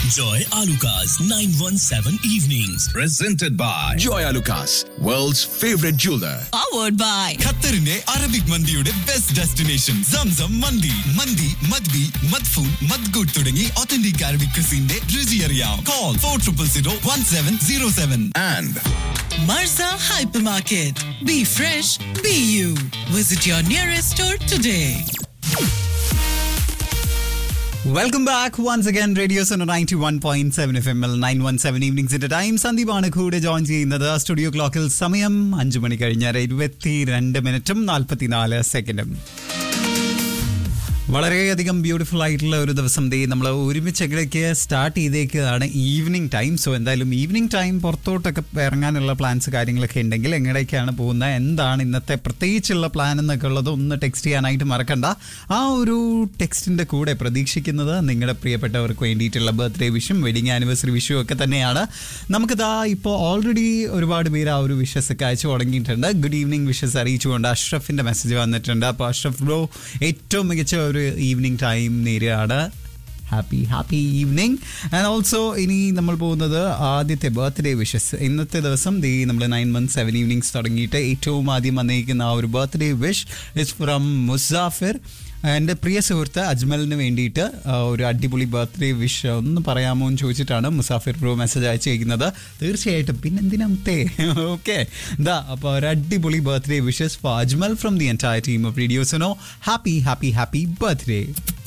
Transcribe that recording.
Enjoy Alucard's 917 evenings. presented by Joy Lucas, world's favorite jeweler. powered by ഖത്തറിന്റെ Arabic മന്തിയുടെ best destination Zamzam മന്തി മന്തി മദ്ബി മദ്ഫൂൻ മദ്ഗുഡ് തുടങ്ങി ഒത്തന്റിക് അറബിക് ക്രിസിന്റെ രുചി അറിയാം call four triple zero one seven zero seven And Marza Hypermarket. Be fresh, be you. Visit your nearest store today. Welcome back once again radio zone ninety one point seven F M L nine one seven ഈവനിങ്സിന്റെ time സന്ദീപാണ് കൂടെ join ചെയ്യുന്നത് studio ക്ലോക്കിൽ സമയം അഞ്ചു മണി കഴിഞ്ഞ ഇരുപത്തി രണ്ട് മിനിറ്റും നാൽപ്പത്തിനാല് സെക്കൻഡും വളരെയധികം ബ്യൂട്ടിഫുൾ ആയിട്ടുള്ള ഒരു ദിവസം ദേ നമ്മൾ ഒരുമിച്ചെങ്കിലേക്ക് സ്റ്റാർട്ട് ചെയ്തേക്കുന്നതാണ് ഈവനിങ് ടൈം സോ എന്തായാലും ഈവനിങ് ടൈം പുറത്തോട്ടൊക്കെ ഇറങ്ങാനുള്ള പ്ലാൻസ് കാര്യങ്ങളൊക്കെ ഉണ്ടെങ്കിൽ എങ്ങനെയൊക്കെയാണ് പോകുന്നത് എന്താണ് ഇന്നത്തെ പ്രത്യേകിച്ചുള്ള പ്ലാൻ എന്നൊക്കെ ഉള്ളത് ഒന്ന് ടെക്സ്റ്റ് ചെയ്യാനായിട്ട് മറക്കണ്ട ആ ഒരു ടെക്സ്റ്റിന്റെ കൂടെ പ്രതീക്ഷിക്കുന്നത് നിങ്ങളുടെ പ്രിയപ്പെട്ടവർക്ക് വേണ്ടിയിട്ടുള്ള ബർത്ത്ഡേ വിഷും വെഡിങ് ആനിവേഴ്സറി വിഷും ഒക്കെ തന്നെയാണ് നമുക്കിതാ ഇപ്പോൾ ഓൾറെഡി ഒരുപാട് പേര് ആ ഒരു വിഷസ് ഒക്കെ അയച്ചു തുടങ്ങിയിട്ടുണ്ട് ഗുഡ് ഈവനിങ് വിഷസ് അറിയിച്ചുകൊണ്ട് അഷ്റഫിന്റെ മെസ്സേജ് വന്നിട്ടുണ്ട് അപ്പോൾ അഷ്റഫ് ബ്രോ ഏറ്റവും മികച്ച ഒരു ഈവനിങ് ടൈം നേരെയാണ് happy happy evening and also ഇനി നമ്മൾ പോകുന്നത് ആദ്യത്തെ ബർത്ത്ഡേ വിഷസ് ഇന്നത്തെ ദിവസം ദീ നമ്മൾ നയൻ മന്ത് സെവൻ ഈവനിങ്സ് തുടങ്ങിയിട്ട് ഏറ്റവും ആദ്യം വന്നിരിക്കുന്ന ആ ഒരു birthday wish is from Musafir എൻ്റെ പ്രിയ സുഹൃത്ത് അജ്മലിന് വേണ്ടിയിട്ട് ആ, ഒരു അടിപൊളി ബർത്ത്ഡേ വിഷ് ഒന്ന് പറയാമോ എന്ന് ചോദിച്ചിട്ടാണ് മുസാഫിർ ബ്രോ മെസ്സേജ് അയച്ചിരിക്കുന്നത് തീർച്ചയായിട്ടും പിന്നെ എന്തിനാമത്തെ ഓക്കെ എന്താ അപ്പോൾ ഒരു അടിപൊളി birthday wishes for Ajmal from the entire team of റേഡിയോസിനോ ഹാപ്പി ഹാപ്പി ഹാപ്പി ബർത്ത്ഡേ